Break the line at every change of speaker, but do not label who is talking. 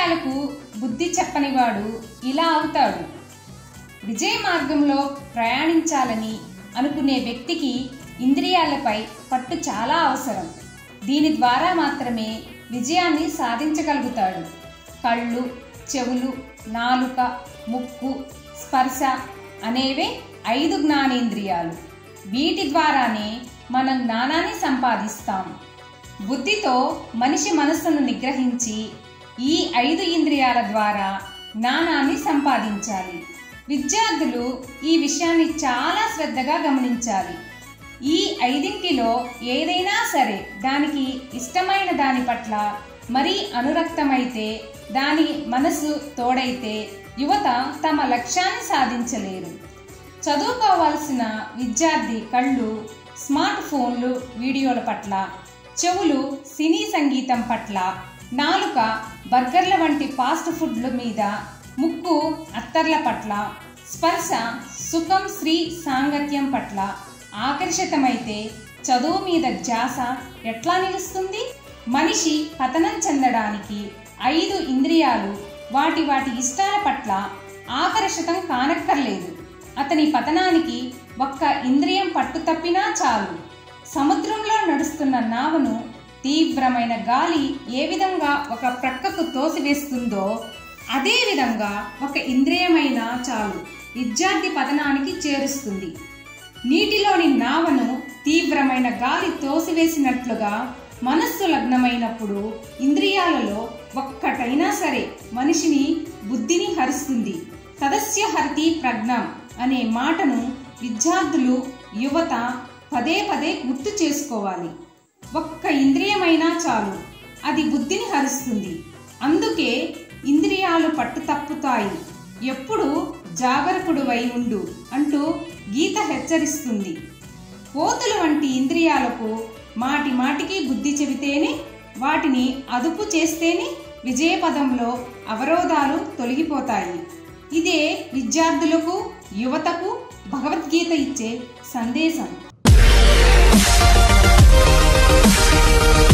ఇంద్రియాలకు బుద్ధి చెప్పనివాడు ఇలా అవుతాడు విజయ మార్గంలో ప్రయాణించాలని అనుకునే వ్యక్తికి ఇంద్రియాలపై పట్టు చాలా అవసరం దీని ద్వారా మాత్రమే విజయాన్ని సాధించగలుగుతాడు కళ్ళు చెవులు నాలుక ముక్కు స్పర్శ అనేవే ఐదు జ్ఞానేంద్రియాలు వీటి ద్వారానే మనం జ్ఞానాన్ని సంపాదిస్తాం బుద్ధితో మనిషి మనస్సును నిగ్రహించి ఈ ఐదు ఇంద్రియాల ద్వారా జ్ఞానాన్ని సంపాదించాలి విద్యార్థులు ఈ విషయాన్ని చాలా శ్రద్ధగా గమనించాలి ఈ ఐదింటిలో ఏదైనా సరే దానికి ఇష్టమైన దాని పట్ల మరీ అనురక్తమైతే దాని మనసు తోడైతే యువత తమ లక్ష్యాన్ని సాధించలేరు చదువుకోవాల్సిన విద్యార్థి కళ్ళు స్మార్ట్ ఫోన్లు వీడియోల పట్ల చెవులు సినీ సంగీతం పట్ల నాలుక బర్గర్ల వంటి ఫాస్ట్ ఫుడ్ల మీద ముక్కు అత్తర్ల పట్ల స్పర్శ సుఖం శ్రీ సాంగత్యం పట్ల ఆకర్షితమైతే చదువు మీద ధ్యాస ఎట్లా నిలుస్తుంది మనిషి పతనం చెందడానికి ఐదు ఇంద్రియాలు వాటి వాటి ఇష్టాల పట్ల ఆకర్షితం కానక్కర్లేదు అతని పతనానికి ఒక్క ఇంద్రియం పట్టు తప్పినా చాలు సముద్రంలో నడుస్తున్న నావను తీవ్రమైన గాలి ఏ విధంగా ఒక ప్రక్కకు తోసివేస్తుందో అదే విధంగా ఒక ఇంద్రియమైనా చాలు విద్యార్థి పతనానికి చేరుస్తుంది నీటిలోని నావను తీవ్రమైన గాలి తోసివేసినట్లుగా మనస్సు లగ్నమైనప్పుడు ఇంద్రియాలలో ఒక్కటైనా సరే మనిషిని బుద్ధిని హరిస్తుంది తదస్య హరితి ప్రజ్ఞం అనే మాటను విద్యార్థులు యువత పదే పదే గుర్తు చేసుకోవాలి ఒక్క ఇంద్రియమైనా చాలు అది బుద్ధిని హరిస్తుంది అందుకే ఇంద్రియాలు పట్టు తప్పుతాయి ఎప్పుడు జాగరకుడువై ఉండు అంటూ గీత హెచ్చరిస్తుంది కోతుల వంటి ఇంద్రియాలకు మాటి మాటికి బుద్ధి చెబితేనే వాటిని అదుపు చేస్తేనే విజయపదంలో అవరోధాలు తొలగిపోతాయి ఇదే విద్యార్థులకు యువతకు భగవద్గీత ఇచ్చే సందేశం